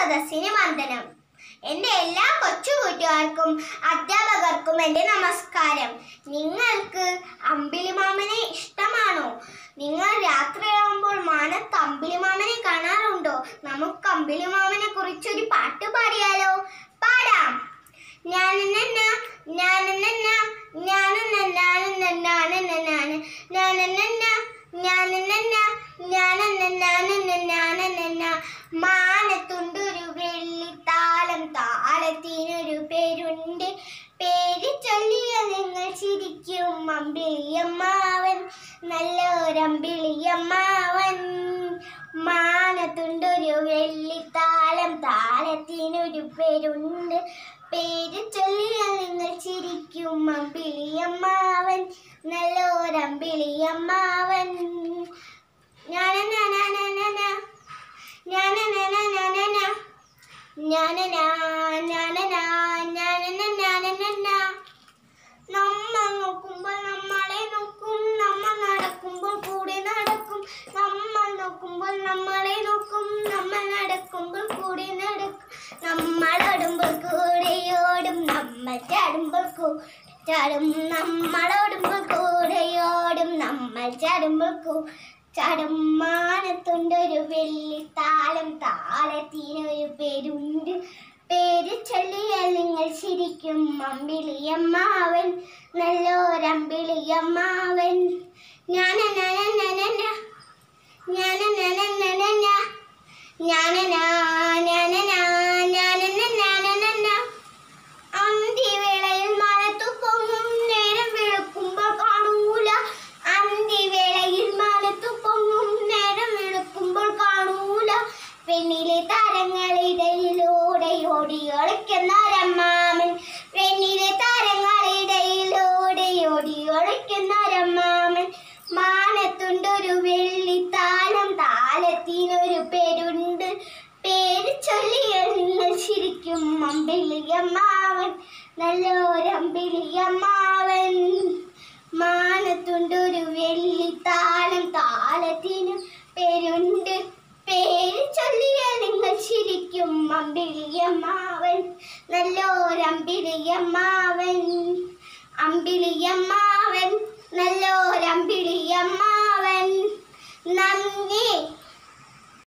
സദസ്സിന് വന്ദനം എൻ്റെ എല്ലാ കൊച്ചു കൂട്ടുകാർക്കും അധ്യാപകർക്കും എൻ്റെ നമസ്കാരം നിങ്ങൾക്ക് അമ്പിളിമാമനെ ഇഷ്ടമാണോ നിങ്ങൾ രാത്രിയാകുമ്പോൾ മാനത്ത് അമ്പിളിമാമനെ കാണാറുണ്ടോ നമുക്ക് അമ്പിളിമാമനെ കുറിച്ചൊരു പാട്ട് പാടിയാലോ പാടാം ഞാനെന്ന ഞാനെന്ന ഞാനെന്ന ഞാനെന്ന ഞാനെന്ന ഞാന് ഞാനെന്ന ഞാനെന്ന ഞാനെന്ന ഞാനെന്ന ഞാനെന്ന മാനത്തുണ്ടൊരു വെള്ളിത്താലം താളത്തിനൊരു പേരുണ്ട് പേര് ചൊല്ലിയ നിങ്ങൾ ചിരിക്കും അമ്പിളിയമ്മാവൻ നല്ലൊരമ്പിളിയമ്മാവൻ മാനത്തുണ്ടൊരു വെള്ളിത്താലം താളത്തിനൊരു പേരുണ്ട് പേര് ചൊല്ലിയ നിങ്ങൾ ചിരിക്കും അമ്പിളിയമ്മാവൻ നല്ലൊരമ്പിളിയമ്മാവൻ ഞാന ഞാനന ഞാനന ഞാനന ഞാനന നമ്മ നോക്കുമ്പോൾ നമ്മളെ നോക്കും നമ്മൾ നടക്കുമ്പോൾ കൂടെ നടക്കും നമ്മൾ നോക്കുമ്പോൾ നമ്മളെ നോക്കും നമ്മൾ നടക്കുമ്പോൾ കൂടെ നടക്കും നമ്മൾ ഓടുമ്പോൾ കൂടെ ഓടും നമ്മൾ ചാടുമ്പോൾ കൂടെ ചാടും നമ്മൾ ഓടുമ്പോൾ കൂടെ ഓടും നമ്മൾ ചാടുമ്പോൾ കൂടെ ചാടും മാനത്തുണ്ടൊരു വെള്ളിത്താലം താളത്തിനൊരു പേരുണ്ട് പേര് ചൊല്ലിയാൽ നിങ്ങൾ ശരിക്കും അമ്പിളിയമ്മാവൻ നല്ലൊരമ്പിളിയമ്മാവൻ ഞാന ഞാന ഞാന അന്തിവേളയിൽ മലത്തു പൊങ്ങും നേരം വെളുക്കുമ്പോൾ കാണൂല അന്തിവേളയിൽ മലത്തു പൊങ്ങും നേരം വെളുക്കുമ്പോൾ കാണൂല പെണ്ണിലെ താരങ്ങളിടയിലൂടെ ഓടി ഒളിക്കുന്ന രമ്മാമൻ പെണ്ണിലെ താരങ്ങളിടയിലൂടെ ഓടി ഒളിക്കുന്ന രമ്മാമൻ മാനത്തുണ്ടൊരു വെള്ളിത്താലം താലത്തിനൊരു പേരുണ്ട് പേര് ചൊല്ലിയ നിങ്ങൾ ശരിക്കും അമ്പിളിയമ്മാവൻ നല്ലൊരമ്പിളിയമ്മാവൻ മാനത്തുണ്ടൊരു വെള്ളിത്താലം താളത്തിനു പേരുണ്ട് പേര് ചൊല്ലിയ നിങ്ങൾ ശരിക്കും അമ്പിളിയമ്മാവൻ നല്ലൊരമ്പിളിയമ്മാവൻ അമ്പിളിയമ്മാവൻ നല്ലൊരമ്പിളിയമ്മാവൻ നന്ദി